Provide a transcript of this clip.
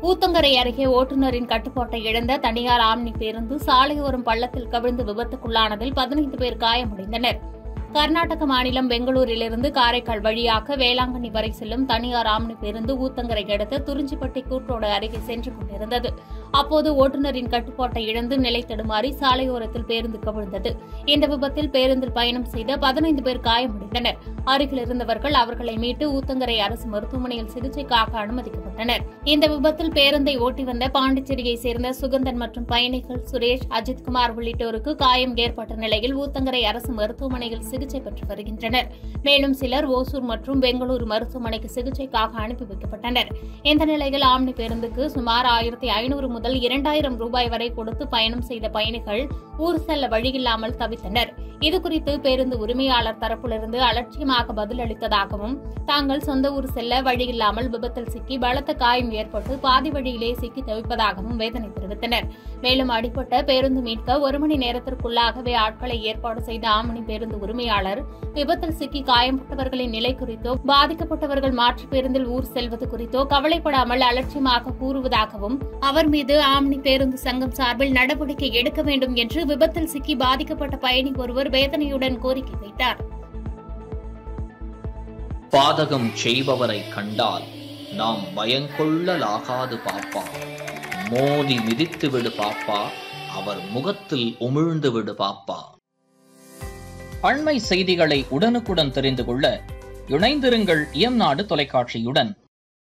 ஊத்தங்கரை அருகே ஓட்டுநரின் கட்டுப்பாட்டை இழந்த தனியார் ஆம்னி பேருந்து சாலையோரம் பள்ளத்தில் கவிழ்ந்து விபத்துக்குள்ளானதில் பதினைந்து பேர் காயமடைந்தனர் கர்நாடக மாநிலம் பெங்களூரிலிருந்து காரைக்கால் வழியாக வேளாங்கண்ணி வரை செல்லும் தனியார் ஆம்னி பேருந்து ஊத்தங்கரை அடுத்த துறிஞ்சிப்பட்டி கூட்டோடு அருகே சென்று கொண்டிருந்தது அப்போது ஓட்டுநரின் கட்டுப்பாட்டை இழந்து நிலை தடுமாறி சாலையோரத்தில் பேருந்து கவிழ்ந்தது இந்த விபத்தில் பேருந்தில் பயணம் செய்த பதினைந்து பேர் காயமடைந்தனர் அருகில் இருந்தவர்கள் அவர்களை மீட்டு ஊத்தங்கரை அரசு மருத்துவமனையில் சிகிச்சைக்காக அனுமதிக்கப்பட்டனர் இந்த விபத்தில் பேருந்தை ஓட்டி வந்த பாண்டிச்சேரியை சேர்ந்த சுகந்தன் மற்றும் பயணிகள் சுரேஷ் அஜித்குமார் உள்ளிட்டோருக்கு காயம் ஏற்பட்ட நிலையில் ஊத்தங்கரை அரசு மருத்துவமனையில் சிகிச்சை பெற்று வருகின்றனர் மேலும் சிலர் ஓசூர் மற்றும் பெங்களூரு மருத்துவமனைக்கு சிகிச்சைக்காக அனுப்பி வைக்கப்பட்டனர் இந்த நிலையில் ஆம்னி பேருந்துக்கு சுமார் ஆயிரத்தி ஐநூறு முதல் இரண்டாயிரம் ரூபாய் வரை கொடுத்து பயணம் செய்த பயணிகள் ஊர் செல்ல வழியில்லாமல் தவித்தனர் இதுகுறித்து பேருந்து உரிமையாளர் தரப்பிலிருந்து அலட்சியமாக பதிலளித்ததாகவும் தாங்கள் சொந்த ஊர் செல்ல வழியில்லாமல் விபத்தில் சிக்கி பலத்த காயம் ஏற்பட்டு பாதி வழியிலே சிக்கி தவிப்பதாகவும் வேதனை தெரிவித்தனர் மேலும் அடிப்பட்ட பேருந்து மீட்க ஒரு மணி நேரத்திற்குள்ளாகவே ஆட்களை ஏற்பாடு செய்த ஆமணி பேருந்து உரிமையாளர் விபத்தில் சிக்கி காயம்பட்டவர்களின் நிலை குறித்தோ பாதிக்கப்பட்டவர்கள் மாற்று பேருந்தில் ஊர் செல்வது குறித்தோ கவலைப்படாமல் அலட்சியமாக கூறுவதாகவும் அவர் மீது ஆம்னி பேருந்து சங்கம் சார்பில் நடவடிக்கை எடுக்க வேண்டும் என்று விபத்தில் சிக்கி பாதிக்கப்பட்ட பயணி ஒருவர் வேதனையுடன் கோரிக்கை வைத்தார் பாதகம் செய்பவரை கண்டால் நாம் பயங்கொள்ளலாகாது பாப்பா மோதி மிதித்து விடு பாப்பா அவர் முகத்தில் உமிழ்ந்து விடு பாப்பா அண்மை செய்திகளை உடனுக்குடன் தெரிந்து கொள்ள இணைந்திருங்கள் இயம்நாடு தொலைக்காட்சியுடன்